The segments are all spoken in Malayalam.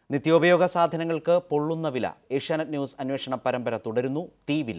നിത്യോപയോഗ സാധനങ്ങൾക്ക് പൊള്ളുന്ന വില ഏഷ്യാനെറ്റ് ന്യൂസ് അന്വേഷണ പരമ്പര തുടരുന്നു തീ വില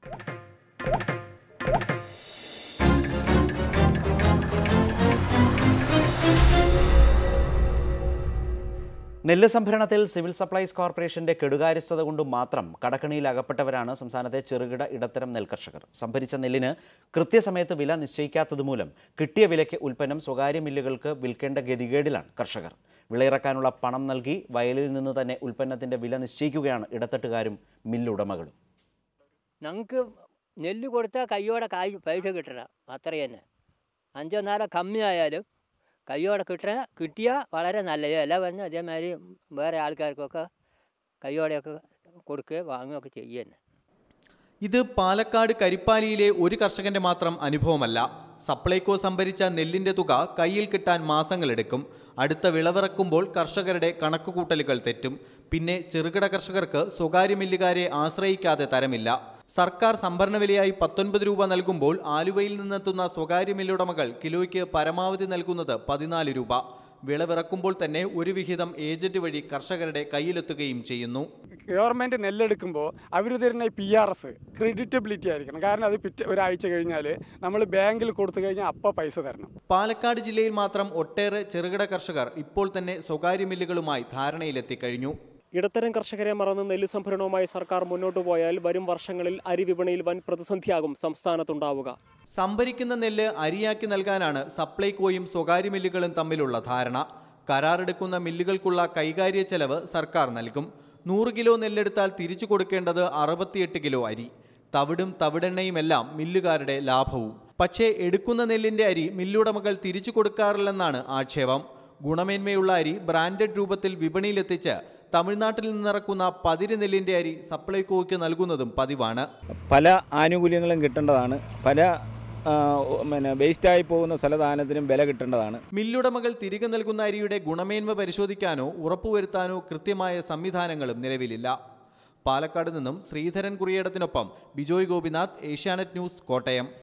നെല്ല് സംഭരണത്തിൽ സിവിൽ സപ്ലൈസ് കോർപ്പറേഷന്റെ കെടുകാര്യസ്ഥത കൊണ്ട് മാത്രം കടക്കണിയിൽ അകപ്പെട്ടവരാണ് സംസ്ഥാനത്തെ ചെറുകിട ഇടത്തരം നെൽകർഷകർ സംഭരിച്ച നെല്ലിന് കൃത്യസമയത്ത് വില നിശ്ചയിക്കാത്തതുമൂലം കിട്ടിയ വിലയ്ക്ക് ഉൽപ്പന്നം സ്വകാര്യ മില്ലുകൾക്ക് വിൽക്കേണ്ട ഗതികേടിലാണ് കർഷകർ വിളയിറക്കാനുള്ള പണം നൽകി വയലിൽ നിന്ന് തന്നെ ഉൽപ്പന്നത്തിന്റെ വില നിശ്ചയിക്കുകയാണ് ഇടത്തട്ടുകാരും മില്ലുടമകളും ഞങ്ങൾക്ക് നെല്ല് കൊടുത്താൽ കയ്യോടെ കായ് പൈസ കിട്ടണം അത്ര തന്നെ അഞ്ചോ നാലോ കമ്മിയായാലും കയ്യോടെ കിട്ടണ കിട്ടിയാൽ വളരെ നല്ലത് അല്ല പറഞ്ഞാൽ അതേമാതിരി വേറെ ആൾക്കാർക്കൊക്കെ കയ്യോടെയൊക്കെ കൊടുക്കുകയോ വാങ്ങുകയൊക്കെ ചെയ്യുക തന്നെ ഇത് പാലക്കാട് കരിപ്പാലിയിലെ ഒരു കർഷകന്റെ മാത്രം അനുഭവമല്ല സപ്ലൈകോ സംഭരിച്ച നെല്ലിന്റെ തുക കയ്യിൽ കിട്ടാൻ മാസങ്ങളെടുക്കും അടുത്ത വിളവിറക്കുമ്പോൾ കർഷകരുടെ കണക്കുകൂട്ടലുകൾ തെറ്റും പിന്നെ ചെറുകിട കർഷകർക്ക് സ്വകാര്യ മില്ലുകാരെ ആശ്രയിക്കാതെ തരമില്ല സർക്കാർ സംഭരണ വിലയായി പത്തൊൻപത് രൂപ നൽകുമ്പോൾ ആലുവയിൽ നിന്നെത്തുന്ന സ്വകാര്യ മില്ലുടമകൾ കിലോയ്ക്ക് പരമാവധി നൽകുന്നത് പതിനാല് രൂപ വിളവിറക്കുമ്പോൾ തന്നെ ഒരു വിഹിതം ഏജന്റ് വഴി കർഷകരുടെ കയ്യിലെത്തുകയും ചെയ്യുന്നു ഗവൺമെൻറ് നെല്ലെടുക്കുമ്പോൾ അവർ തരുന്ന പി ആർ എസ് ക്രെഡിറ്റബിലിറ്റി ആയിരിക്കണം കാരണം അത് പിറ്റേ ഒരാഴ്ച കഴിഞ്ഞാൽ നമ്മൾ ബാങ്കിൽ കൊടുത്തു കഴിഞ്ഞാൽ അപ്പോൾ പൈസ തരണം പാലക്കാട് ജില്ലയിൽ മാത്രം ഒട്ടേറെ ചെറുകിട കർഷകർ ഇപ്പോൾ തന്നെ സ്വകാര്യ മില്ലുകളുമായി ധാരണയിലെത്തിക്കഴിഞ്ഞു ഇടത്തരം കർഷകരെ മറന്ന് നെല്ല് സംഭരണവുമായി സർക്കാർ മുന്നോട്ടു പോയാൽ വരും വർഷങ്ങളിൽ അരി വിപണിയിൽ വൻ പ്രതിസന്ധിയാകും സംസ്ഥാനത്തുണ്ടാവുക സംഭരിക്കുന്ന നെല്ല് അരിയാക്കി നൽകാനാണ് സപ്ലൈകോയും സ്വകാര്യ മില്ലുകളും തമ്മിലുള്ള ധാരണ കരാറെടുക്കുന്ന മില്ലുകൾക്കുള്ള കൈകാര്യ ചെലവ് സർക്കാർ നൽകും നൂറ് കിലോ നെല്ലെടുത്താൽ തിരിച്ചു കൊടുക്കേണ്ടത് അറുപത്തിയെട്ട് കിലോ അരി തവിടും തവിടെണ്ണയുമെല്ലാം മില്ലുകാരുടെ ലാഭവും പക്ഷേ എടുക്കുന്ന നെല്ലിന്റെ അരി മില്ലുടമകൾ തിരിച്ചു കൊടുക്കാറില്ലെന്നാണ് ആക്ഷേപം ഗുണമേന്മയുള്ള അരി ബ്രാൻഡഡ് രൂപത്തിൽ വിപണിയിലെത്തിച്ച് തമിഴ്നാട്ടിൽ നിന്നിറക്കുന്ന പതിര് നെല്ലിന്റെ അരി സപ്ലൈകോയ്ക്ക് നൽകുന്നതും പതിവാണ് പല ആനുകൂല്യങ്ങളും കിട്ടേണ്ടതാണ് പല ആ, പിന്നെ വേസ്റ്റായി പോകുന്ന സ്ഥലദാനത്തിനും വില കിട്ടേണ്ടതാണ് മില്ലുടമകൾ തിരികെ നൽകുന്ന അരിയുടെ ഗുണമേന്മ പരിശോധിക്കാനോ ഉറപ്പുവരുത്താനോ കൃത്യമായ സംവിധാനങ്ങളും നിലവിലില്ല പാലക്കാട് നിന്നും ശ്രീധരൻ കുറിയേടത്തിനൊപ്പം ബിജോയ് ഗോപിനാഥ് ഏഷ്യാനെറ്റ് ന്യൂസ് കോട്ടയം